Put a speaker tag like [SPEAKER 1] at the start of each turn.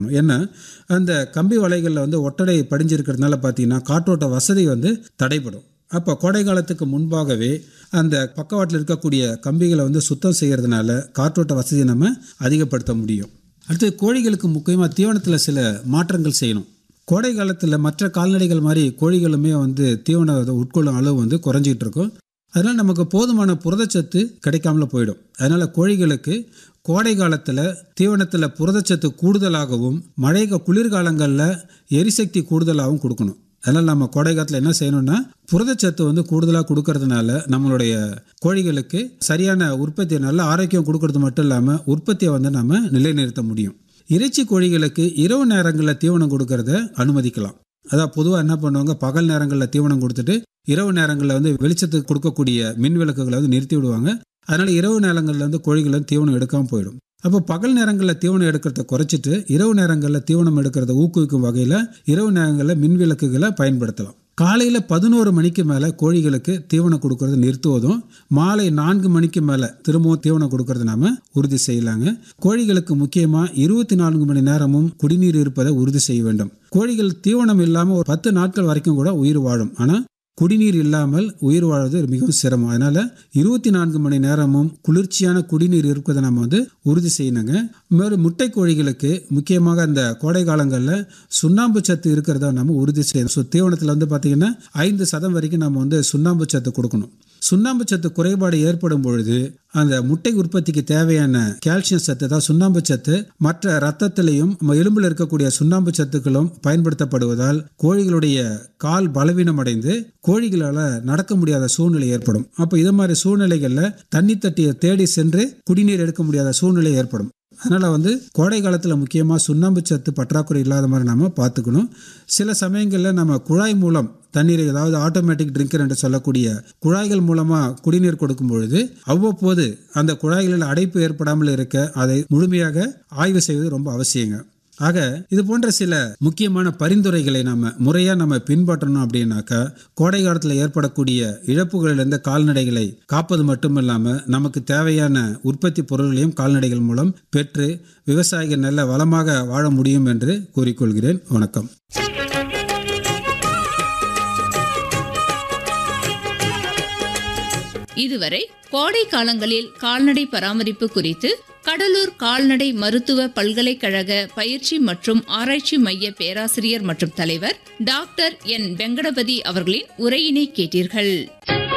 [SPEAKER 1] ஏன்னா அந்த கம்பி வலைகளில் வந்து ஒட்டடை படிஞ்சிருக்கிறதுனால பார்த்தீங்கன்னா காற்றோட்ட வசதி வந்து தடைப்படும் அப்போ கோடை காலத்துக்கு முன்பாகவே அந்த பக்கவாட்டில் இருக்கக்கூடிய கம்பிகளை வந்து சுத்தம் செய்கிறதுனால காற்றோட்ட வசதியை நம்ம அதிகப்படுத்த முடியும் அடுத்து கோழிகளுக்கு முக்கியமாக தீவனத்தில் சில மாற்றங்கள் செய்யணும் கோடை காலத்தில் மற்ற கால்நடைகள் மாதிரி கோழிகளுமே வந்து தீவன உட்கொள்ளும் அளவு வந்து குறைஞ்சிட்டு இருக்கும் அதனால் நமக்கு போதுமான புரதச்சத்து கிடைக்காமல போயிடும் அதனால் கோழிகளுக்கு கோடை காலத்தில் தீவனத்தில் புரதச்சத்து கூடுதலாகவும் மழை குளிர்காலங்களில் எரிசக்தி கூடுதலாகவும் கொடுக்கணும் அதனால் நம்ம கோடை காலத்தில் என்ன செய்யணும்னா புரதச்சத்து வந்து கூடுதலாக கொடுக்கறதுனால நம்மளுடைய கோழிகளுக்கு சரியான உற்பத்தி நல்ல ஆரோக்கியம் கொடுக்கறது மட்டும் இல்லாமல் உற்பத்தியை வந்து நம்ம நிலைநிறுத்த முடியும் இறைச்சி கோழிகளுக்கு இரவு நேரங்களில் தீவனம் கொடுக்கறத அனுமதிக்கலாம் அதான் பொதுவாக என்ன பண்ணுவாங்க பகல் நேரங்களில் தீவனம் கொடுத்துட்டு இரவு நேரங்களில் வந்து வெளிச்சத்துக்கு கொடுக்கக்கூடிய மின் விளக்குகளை வந்து நிறுத்தி விடுவாங்க அதனால இரவு நேரங்களில் வந்து கோழிகள் வந்து தீவனம் எடுக்காமல் போயிடும் அப்போ பகல் நேரங்களில் தீவனம் எடுக்கிறத குறைச்சிட்டு இரவு நேரங்களில் தீவனம் எடுக்கிறத ஊக்குவிக்கும் வகையில் இரவு நேரங்களில் மின் விளக்குகளை பயன்படுத்தலாம் காலையில் பதினோரு மணிக்கு மேலே கோழிகளுக்கு தீவனம் கொடுக்கறத நிறுத்துவதும் மாலை நான்கு மணிக்கு மேலே திரும்பவும் தீவனம் கொடுக்கறத நாம உறுதி செய்யலாங்க கோழிகளுக்கு முக்கியமாக இருபத்தி நான்கு மணி நேரமும் குடிநீர் இருப்பதை உறுதி செய்ய வேண்டும் கோழிகள் தீவனம் இல்லாமல் ஒரு பத்து நாட்கள் வரைக்கும் கூட உயிர் வாழும் ஆனால் குடிநீர் இல்லாமல் உயிர் வாழ்வது மிகவும் சிரமம் அதனால இருபத்தி நான்கு மணி நேரமும் குளிர்ச்சியான குடிநீர் இருப்பதை நம்ம வந்து உறுதி செய்யணுங்க மேலும் முட்டை கோழிகளுக்கு முக்கியமாக இந்த கோடை காலங்களில் சுண்ணாம்பு சத்து இருக்கிறத நம்ம உறுதி செய்யணும் ஸோ தீவனத்தில் வந்து பார்த்தீங்கன்னா ஐந்து சதம் வரைக்கும் நம்ம வந்து சுண்ணாம்பு சத்து கொடுக்கணும் சுண்ணாம்பு சத்து குறைபாடு ஏற்படும் பொழுது அந்த முட்டை உற்பத்திக்கு தேவையான கால்சியம் சத்து தான் சுண்ணாம்பு சத்து மற்ற ரத்தத்திலையும் நம்ம எலும்பில் இருக்கக்கூடிய சுண்ணாம்பு சத்துக்களும் பயன்படுத்தப்படுவதால் கோழிகளுடைய கால் பலவீனம் அடைந்து கோழிகளால் நடக்க முடியாத சூழ்நிலை ஏற்படும் அப்போ இது மாதிரி சூழ்நிலைகளில் தண்ணி தட்டியை தேடி சென்று குடிநீர் எடுக்க முடியாத சூழ்நிலை ஏற்படும் அதனால் வந்து கோடை காலத்தில் முக்கியமாக சுண்ணாம்பு சத்து பற்றாக்குறை இல்லாத மாதிரி நம்ம பார்த்துக்கணும் சில சமயங்களில் நம்ம குழாய் மூலம் தண்ணீரை அதாவது ஆட்டோமேட்டிக் ட்ரிங்கர் என்று சொல்லக்கூடிய குழாய்கள் மூலமாக குடிநீர் கொடுக்கும் பொழுது அவ்வப்போது அந்த குழாய்களில் அடைப்பு ஏற்படாமல் இருக்க அதை முழுமையாக ஆய்வு செய்வது ரொம்ப அவசியங்க ஆக இது போன்ற சில முக்கியமான பரிந்துரைகளை நம்ம முறையாக நம்ம பின்பற்றணும் அப்படின்னாக்கா கோடை காலத்தில் ஏற்படக்கூடிய இழப்புகளிலிருந்து கால்நடைகளை காப்பது மட்டும் இல்லாமல் நமக்கு தேவையான உற்பத்தி பொருள்களையும் கால்நடைகள் மூலம் பெற்று விவசாயிகள் நல்ல வளமாக வாழ முடியும் என்று கூறிக்கொள்கிறேன் வணக்கம்
[SPEAKER 2] இதுவரை கோடை காலங்களில் கால்நடை பராமரிப்பு குறித்து கடலூர் கால்நடை மருத்துவ பல்கலைக்கழக பயிற்சி மற்றும் ஆராய்ச்சி மைய பேராசிரியர் மற்றும் தலைவர் டாக்டர் என் வெங்கடபதி அவர்களின் உரையினை கேட்டீர்கள்